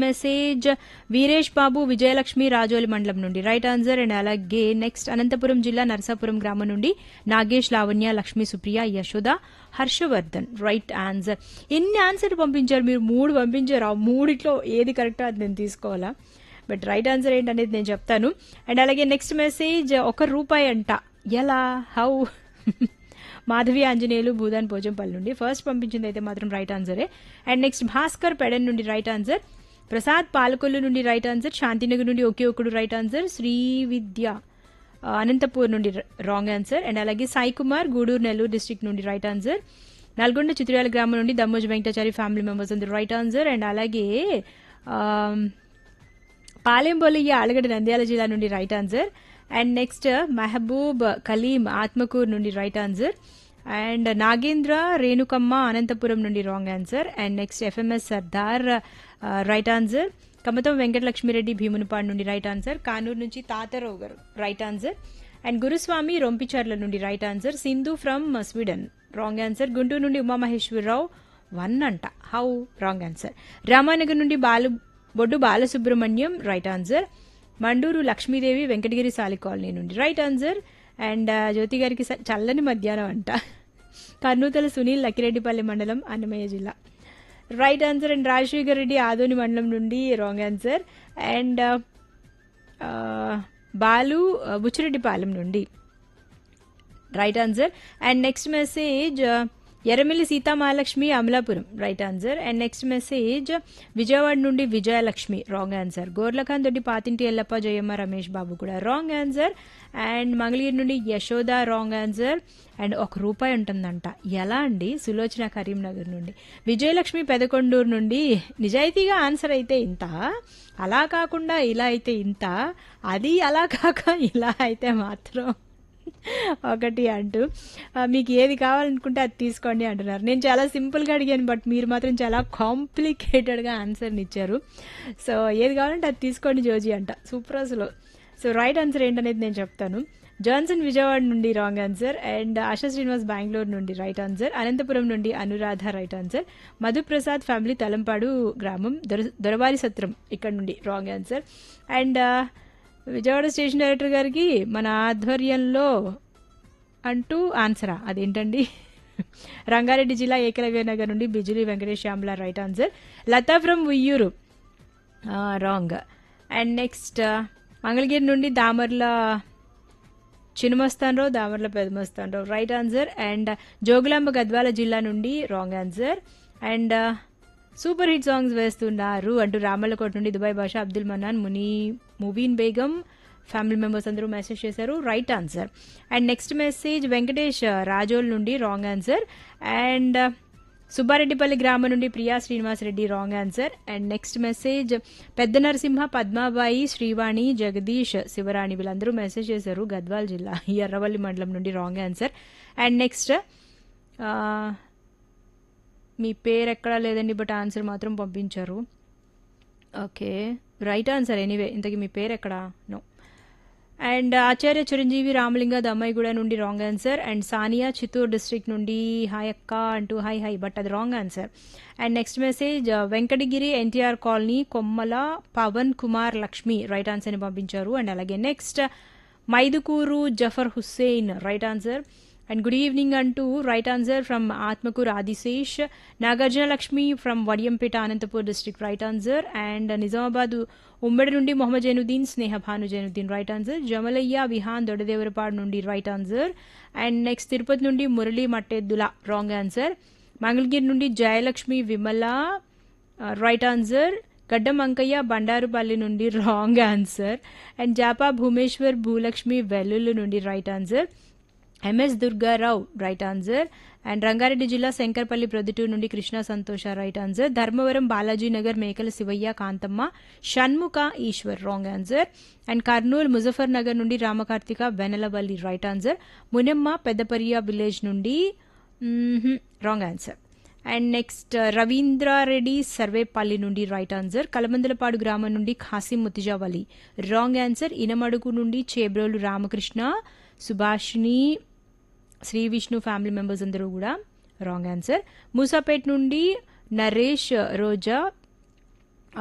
message Veeresh Babu Vijayalakshmi Rajoli మండలం నుండి right answer and అలాగే నెక్స్ట్ అనంతపురం జిల్లా నరసాపురం గ్రామం నుండి నాగేష్ లావణ్య లక్ష్మి సుప్రియ యశోద హర్షవర్ధన్ రైట్ ఆన్సర్ ఎన్ని ఆన్సర్ పంపించారు మీరు మూడు పంపించారు ఆ మూడిట్లో ఏది కరెక్టో అది నేను తీసుకోవాలా బట్ రైట్ ఆన్సర్ ఏంటనేది నేను చెప్తాను అండ్ అలాగే నెక్స్ట్ మెసేజ్ ఒక రూపాయి అంట ఎలా హౌ మాధవి ఆంజనేయులు భూదాన్ పోజంపల్లి నుండి ఫస్ట్ పంపించింది అయితే మాత్రం రైట్ ఆన్సరే అండ్ నెక్స్ట్ భాస్కర్ పెడన్ నుండి రైట్ ఆన్సర్ ప్రసాద్ పాలకొల్లు నుండి రైట్ ఆన్సర్ శాంతినగర్ నుండి ఒకే ఒకడు రైట్ ఆన్సర్ శ్రీ విద్య ఆ, అనంతపూర్ నుండి రాంగ్ ఆన్సర్ అండ్ అలాగే సాయి కుమార్ గూడూరు నెల్లూరు డిస్ట్రిక్ట్ నుండి రైట్ ఆన్సర్ నల్గొండ చిత్రాల గ్రామం నుండి దమ్మోజు వెంకటాచారి ఫ్యామిలీ మెంబర్స్ ఉంది రైట్ ఆన్సర్ అండ్ అలాగే ఆమ్, పాలెంబొలియ ఆలగడ్డ నంద్యాల జిల్లా నుండి right answer and next Mahaboob Kaleem Atmakur నుండి right answer and Nagendra Renukamma Anantapuram నుండి wrong answer and next FMS Sardar right answer Kamatham Venkatalakshmireddy Bheemunipadu నుండి రైట్ ఆన్సర్ కానూరు నుంచి Tatarao garu right answer and Guruswamy Rompicherla నుండి right answer Sindhu from Sweden wrong answer Guntur నుండి ఉమామహేశ్వరరావు వన్ అంట హౌ రాంగ్ ఆన్సర్ రామానగర్ నుండి Balu Boddu Balasubrahmanyam right answer Manduru Lakshmidevi Venkatagiri Sali colony నుండి right answer and ఆ, జ్యోతి గారికి స- చల్లని మధ్యాహ్నం అంట కర్నూతల సునీల్ లక్కిరెడ్డిపల్లి మండలం అన్నమయ్య జిల్లా right answer and Rajasekhar Reddy Adoni మండలం నుండి రాంగ్ ఆన్సర్ అండ్ ఆ, బాలు ఆ, బుచ్చిరెడ్డిపాలెం నుండి right answer and next message Erramilli Seethamahalakshmi Amalapuram right answer and next message Vijayawada నుండి విజయలక్ష్మి రాంగ్ ఆన్సర్ గోర్లఖాన్ తోటి పాతింటి ఎల్లప్ప జయమ్మ రమేష్ బాబు కూడా రాంగ్ ఆన్సర్ అండ్ మంగళగిరి నుండి యశోద రాంగ్ ఆన్సర్ అండ్ ఒక రూపాయి ఉంటుందంట ఎలా అండి సులోచన కరీంనగర్ నుండి విజయలక్ష్మి పెదకొండూరు నుండి నిజాయితీగా ఆన్సర్ అయితే ఇంత అలా కాకుండా ఇలా అయితే ఇంత అది అలా కాక ఇలా అయితే మాత్రం ఒకటి అంటూ ఆ, మీకు ఏది కావాలనుకుంటే అది తీసుకోండి అంటున్నారు నేను చాలా సింపుల్గా అడిగాను బట్ మీరు మాత్రం చాలా కాంప్లికేటెడ్గా ఆన్సర్ని ఇచ్చారు సో ఏది కావాలంటే అది తీసుకోండి జోజీ అంట సూపర్ అసలు సో రైట్ ఆన్సర్ ఏంటనేది నేను చెప్తాను జాన్సన్ విజయవాడ నుండి wrong answer and Asha Srinivas Bengaluru నుండి రైట్ ఆన్సర్ అనంతపురం నుండి Anuradha right answer Madhuprasad family Talampadu గ్రామం దొర దొరవారి సత్రం ఇక్కడ నుండి wrong answer and Vijayawada station director గారికి మన ఆధ్వర్యంలో అంటూ ఆన్సరా అదేంటండి రంగారెడ్డి జిల్లా ఏకలవ్య నగర్ నుండి Bijuli Venkatesh Shyamla right answer Latha from Uyyuru wrong and next Mangalagiri నుండి Damarla Chinnamastanarao Damarla Pedamastanarao right answer and Jogulamba Gadwal జిల్లా నుండి wrong answer and super hit songs వేస్తున్నారు అంటూ రామల్లకోట నుండి Dubai Basha Abdul Mannan Muni Mubeen Begum family members అందరూ మెసేజ్ చేశారు right answer and next message Venkatesh Rajol నుండి రాంగ్ ఆన్సర్ అండ్ సుబ్బారెడ్డిపల్లి గ్రామం నుండి Priya Srinivasareddy wrong answer and next message పెద్ద నరసింహ పద్మాబాయి శ్రీవాణి జగదీష్ శివరాణి వీళ్ళందరూ మెసేజ్ చేశారు గద్వాల్ జిల్లా ఎర్రవల్లి మండలం నుండి రాంగ్ ఆన్సర్ అండ్ నెక్స్ట్ మీ పేరు ఎక్కడా లేదండి బట్ ఆన్సర్ మాత్రం పంపించారు ఓకే రైట్ ఆన్సర్ ఎనీవే ఇంతకీ మీ పేరు ఎక్కడా నో అండ్ ఆచార్య చిరంజీవి రామలింగ దమ్మాయిగూడ నుండి wrong answer and Saniya Chittoor district నుండి హాయ్ అక్క అంటూ హాయ్ హాయ్ బట్ అది wrong answer and next message Venkatagiri NTR colony Kommala Pavan Kumar Lakshmi right ఆన్సర్ని పంపించారు అండ్ అలాగే next Mydukur Zafar Hussain right answer and good evening అంటూ right answer from Atmakur Adishesh Nagarjuna Lakshmi from Vadiyampeta Anantapur district right answer and Nizamabad ఉమ్మడి నుండి మొహమ్మద్ జైనుద్దీన్ స్నేహ భాను జైనుద్దీన్ రైట్ ఆన్సర్ జమలయ్య విహాన్ దొడదేవరపాడు నుండి right answer and next Tirupati నుండి Murali Mattedhula wrong answer Mangalagiri నుండి Jayalakshmi Vimala right answer Gaddam Ankaiah Bandarupalli నుండి wrong answer and Japa Bhumeshwar Bhulakshmi Vellulli నుండి right answer MS Durgarao right answer and Rangareddy జిల్లా శంకర్పల్లి ప్రొద్దుటూరు నుండి Krishna Santosha right answer Dharmavaram Balaji Nagar Mekala Sivaiah Kanthamma Shanmukha Eshwar wrong answer and Kurnool Muzaffar Nagar నుండి Ramakarthika వెనలవల్లి right answer Munemma Peddapariya village నుండి wrong answer and next Ravindrareddy Sarvepalli నుండి రైట్ ఆన్సర్ కలమందలపాడు గ్రామం నుండి ఖాసిం ముతిజావలి రాంగ్ ఆన్సర్ ఇనమడుగు నుండి చేబ్రోలు రామకృష్ణ సుభాషిణి శ్రీ విష్ణు ఫ్యామిలీ మెంబర్స్ అందరూ కూడా రాంగ్ ఆన్సర్ మూసాపేట్ నుండి నరేష్ రోజా